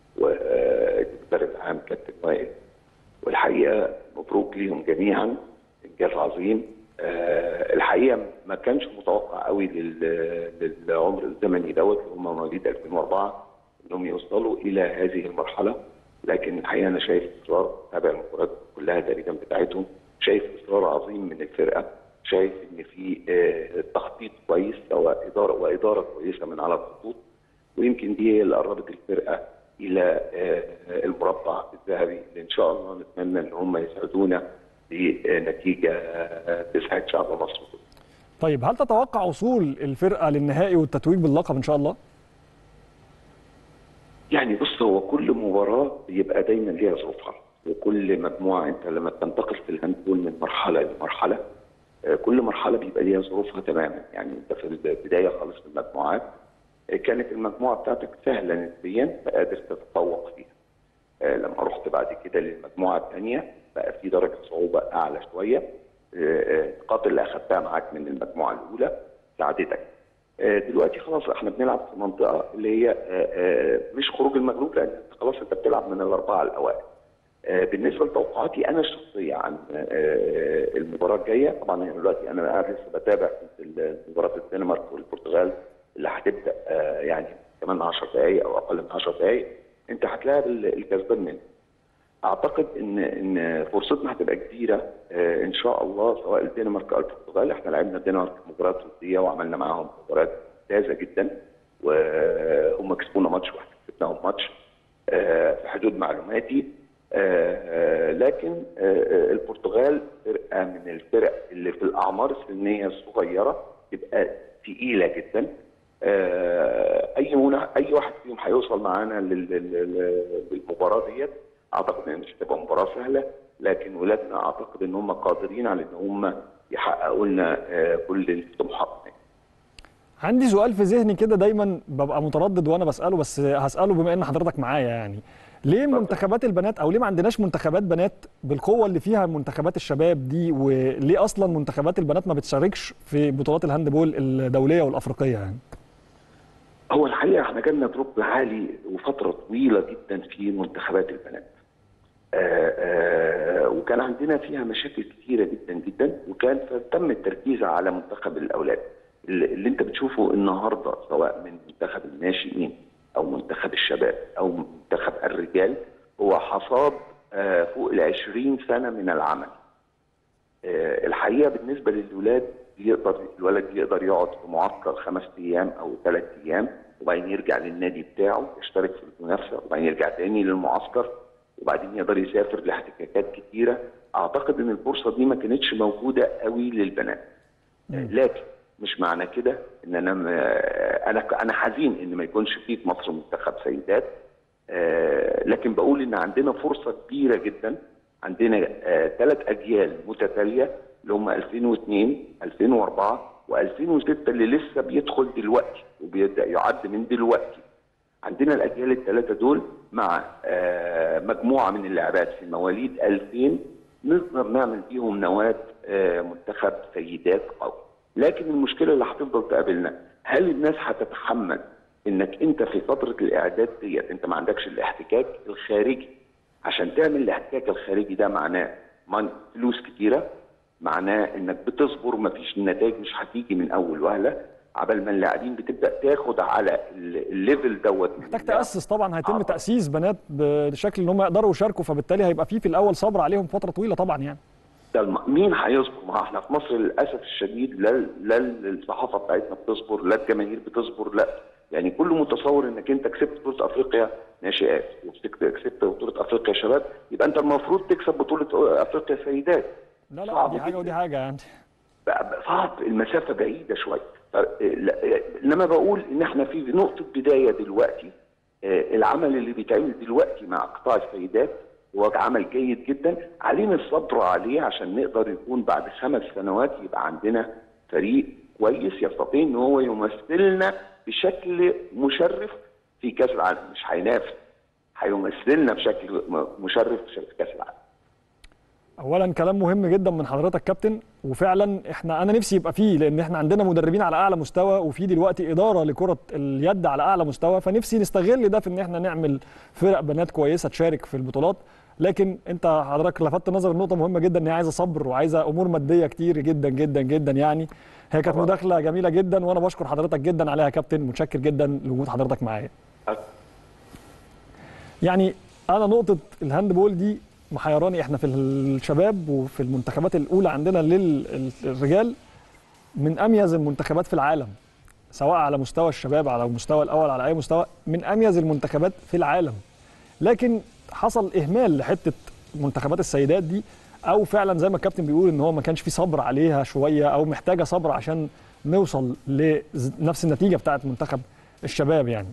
C: والمدرب العام كابتن وائل والحقيقه مبروك ليهم جميعا انجاز عظيم آه، الحقيقه ما كانش متوقع قوي لل- للعمر الزمني دوت اللي هم مواليد 2004 انهم يوصلوا الى هذه المرحله لكن الحقيقه انا شايف اصرار تابع المباريات كلها تقريبا بتاعتهم شايف اصرار عظيم من الفرقه شايف ان في آه، تخطيط كويس سواء اداره واداره كويسه من على الخطوط ويمكن دي هي اللي قربت الفرقه الى آه، المربع الذهبي اللي ان شاء الله نتمنى ان هم يسعدونا بنتيجه آه، تسعد شعب مصر كله.
A: طيب هل تتوقع وصول الفرقه للنهائي والتتويج باللقب ان شاء الله
C: يعني بص هو كل مباراه بيبقى دايما ليها ظروفها وكل مجموعه انت لما بتنتقل في الهاندبول من مرحله لمرحله آه، كل مرحله بيبقى ليها ظروفها تماما يعني انت في البدايه خالص في المجموعات آه، كانت المجموعه بتاعتك سهله نسبيا فقادر تتفوق فيها آه، لما رحت بعد كده للمجموعه الثانيه بقى في درجه صعوبه اعلى شويه آه، آه، النقاط اللي اخذتها معاك من المجموعه الاولى ساعدتك آه، دلوقتي خلاص احنا بنلعب في منطقه اللي هي آه، آه، مش خروج المغلوب لان أنت خلاص انت بتلعب من الاربعه الاوائل آه، بالنسبه لتوقعاتي انا الشخصيه عن آه، المباراه الجايه طبعا أنا دلوقتي انا قاعد لسه بتابع في مباراه الدنمارك والبرتغال اللي هتبدا آه، يعني كمان 10 دقائق او اقل من 10 دقائق انت هتلاعب ال- الكسبان منه اعتقد ان ان فرصتنا هتبقى كبيره آه، ان شاء الله سواء الدنمارك او البرتغال احنا لعبنا الدنمارك مباراه وديه وعملنا معاهم مباراه ممتازه جدا وهم كسبونا ماتش واحنا كسبناهم ماتش آه، في حدود معلوماتي آه، آه، لكن آه، آه، البرتغال فرقه من الفرق اللي في الاعمار السنيه الصغيره تبقى تقيله جدا آه، اي منا... اي واحد فيهم هيوصل معانا لل... لل... للمباراه ديت اعتقد ان مش هتبقى مباراه سهله لكن ولادنا اعتقد ان هم قادرين على ان هم يحققوا لنا آه، كل طموحاتنا
A: عندي سؤال في ذهني كده دايما ببقى متردد وانا بساله بس هساله بما ان حضرتك معايا يعني ليه منتخبات البنات او ليه ما عندناش منتخبات بنات بالقوه اللي فيها منتخبات الشباب دي وليه اصلا منتخبات البنات ما بتشاركش في بطولات الهاندبول الدوليه والافريقيه يعني
C: هو الحقيقه احنا جالنا دروب عالي وفتره طويله جدا في منتخبات البنات. آآ آآ وكان عندنا فيها مشاكل كثيره جدا جدا وكان تم التركيز على منتخب الاولاد. اللي اللي انت بتشوفه النهارده سواء من منتخب الناشئين او منتخب الشباب او منتخب الرجال هو حصاد آه، فوق ال 20 سنه من العمل. آه، الحقيقه بالنسبه للولاد يقدر الولد يقدر يقعد في معسكر خمس ايام او ثلاث ايام وبعدين يرجع للنادي بتاعه يشترك في المنافسه وبعدين يرجع تاني للمعسكر وبعدين يقدر يسافر لاحتكاكات كتيره اعتقد ان الفرصه دي ما كانتش موجوده قوي للبنات لكن مش معنى كده ان انا م- انا انا حزين ان ما يكونش في في مصر منتخب سيدات آه، لكن بقول ان عندنا فرصه كبيره جدا عندنا ثلاث اجيال متتاليه اللي هم 2002 2004 و2006 اللي لسه بيدخل دلوقتي وبيبدا يعد من دلوقتي عندنا الاجيال الثلاثه دول مع آه، مجموعه من اللاعبات في مواليد 2000 نقدر نعمل بيهم نواه آه، منتخب سيدات قوي لكن المشكله اللي هتفضل تقابلنا هل الناس هتتحمل انك انت في فتره الاعداد ديت انت ما عندكش الاحتكاك الخارجي عشان تعمل الاحتكاك الخارجي ده معناه من- فلوس كتيره معناه انك بتصبر ما فيش النتائج مش هتيجي من اول وهله عبال ما اللاعبين بتبدا تاخد على ال- الليفل دوت من
A: محتاج
C: اللعب.
A: تاسس طبعا هيتم
C: آه.
A: تاسيس بنات بشكل ان هم يقدروا يشاركوا فبالتالي هيبقى في في الاول صبر عليهم فتره طويله طبعا يعني
C: ده الم... مين هيصبر؟ ما احنا في مصر للاسف الشديد لا لا الصحافه بتاعتنا بتصبر لا الجماهير بتصبر لا يعني كله متصور انك انت كسبت بطوله افريقيا ناشئات وكسبت بطوله افريقيا شباب يبقى انت المفروض تكسب بطوله افريقيا سيدات
A: لا لا
C: صعب
A: دي حاجه
C: جداً.
A: ودي حاجه يعني
C: بقى بقى صعب المسافه بعيده شويه ف- لا- انما بقول ان احنا في نقطه بدايه دلوقتي آه، العمل اللي بيتعمل دلوقتي مع قطاع السيدات هو عمل جيد جدا علينا الصبر عليه عشان نقدر يكون بعد خمس سنوات يبقى عندنا فريق كويس يستطيع ان هو يمثلنا بشكل مشرف في كاس العالم مش هينافس هيمثلنا بشكل م- مشرف في كاس العالم
A: اولا كلام مهم جدا من حضرتك كابتن وفعلا احنا انا نفسي يبقى فيه لان احنا عندنا مدربين على اعلى مستوى وفي دلوقتي اداره لكره اليد على اعلى مستوى فنفسي نستغل ده في ان احنا نعمل فرق بنات كويسه تشارك في البطولات لكن انت حضرتك لفتت نظر نقطه مهمه جدا ان هي عايزه صبر وعايزه امور ماديه كتير جدا جدا جدا يعني هي كانت مداخله جميله جدا وانا بشكر حضرتك جدا عليها يا كابتن متشكر جدا لوجود حضرتك معايا يعني انا نقطه الهاندبول دي محيراني احنا في الشباب وفي المنتخبات الاولى عندنا للرجال من اميز المنتخبات في العالم سواء على مستوى الشباب على المستوى الاول على اي مستوى من اميز المنتخبات في العالم لكن حصل اهمال لحته منتخبات السيدات دي او فعلا زي ما الكابتن بيقول ان هو ما كانش في صبر عليها شويه او محتاجه صبر عشان نوصل لنفس النتيجه بتاعه منتخب الشباب يعني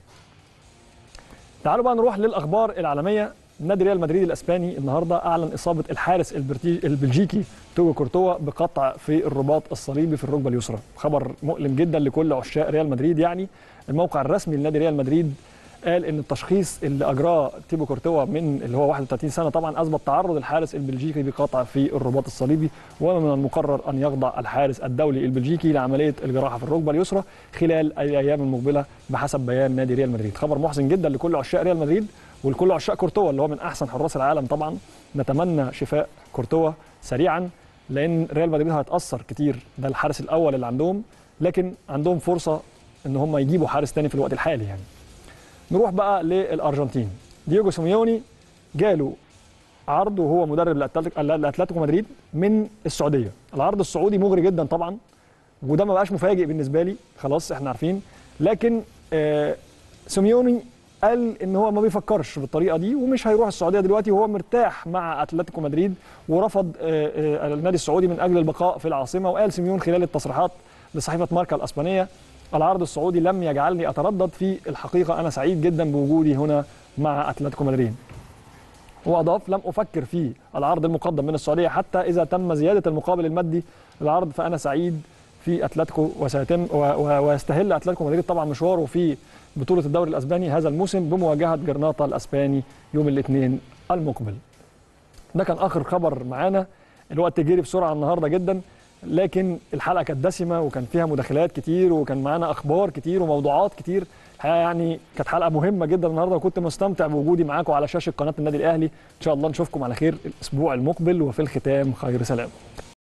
A: تعالوا بقى نروح للاخبار العالميه نادي ريال مدريد الاسباني النهارده اعلن اصابه الحارس البرتي- البلجيكي توجو كورتوا بقطع في الرباط الصليبي في الركبه اليسرى خبر مؤلم جدا لكل عشاق ريال مدريد يعني الموقع الرسمي لنادي ريال مدريد قال ان التشخيص اللي اجراه تيبو كورتوا من اللي هو 31 سنه طبعا اثبت تعرض الحارس البلجيكي بقطع في الرباط الصليبي ومن المقرر ان يخضع الحارس الدولي البلجيكي لعمليه الجراحه في الركبه اليسرى خلال الايام المقبله بحسب بيان نادي ريال مدريد خبر محزن جدا لكل عشاق ريال مدريد ولكل عشاق كورتوا اللي هو من احسن حراس العالم طبعا نتمنى شفاء كورتوا سريعا لان ريال مدريد هيتاثر كتير ده الحارس الاول اللي عندهم لكن عندهم فرصه ان هم يجيبوا حارس تاني في الوقت الحالي يعني نروح بقى للارجنتين دييجو سيميوني جاله عرض وهو مدرب لأتلتيك- لاتلتيكو مدريد من السعوديه العرض السعودي مغري جدا طبعا وده ما بقاش مفاجئ بالنسبه لي خلاص احنا عارفين لكن آه سيميوني قال ان هو ما بيفكرش بالطريقه دي ومش هيروح السعوديه دلوقتي وهو مرتاح مع اتلتيكو مدريد ورفض آه، آه، النادي السعودي من اجل البقاء في العاصمه وقال سيميون خلال التصريحات لصحيفه ماركا الاسبانيه العرض السعودي لم يجعلني اتردد في الحقيقه انا سعيد جدا بوجودي هنا مع اتلتيكو مدريد واضاف لم افكر في العرض المقدم من السعوديه حتى اذا تم زياده المقابل المادي للعرض فانا سعيد في اتلتيكو وسيتم و- و- ويستهل اتلتيكو مدريد طبعا مشواره في بطوله الدوري الاسباني هذا الموسم بمواجهه جرناطه الاسباني يوم الاثنين المقبل. ده كان اخر خبر معانا الوقت جري بسرعه النهارده جدا لكن الحلقه كانت دسمه وكان فيها مداخلات كتير وكان معانا اخبار كتير وموضوعات كتير الحقيقه يعني كانت حلقه مهمه جدا النهارده وكنت مستمتع بوجودي معاكم على شاشه قناه النادي الاهلي ان شاء الله نشوفكم على خير الاسبوع المقبل وفي الختام خير سلام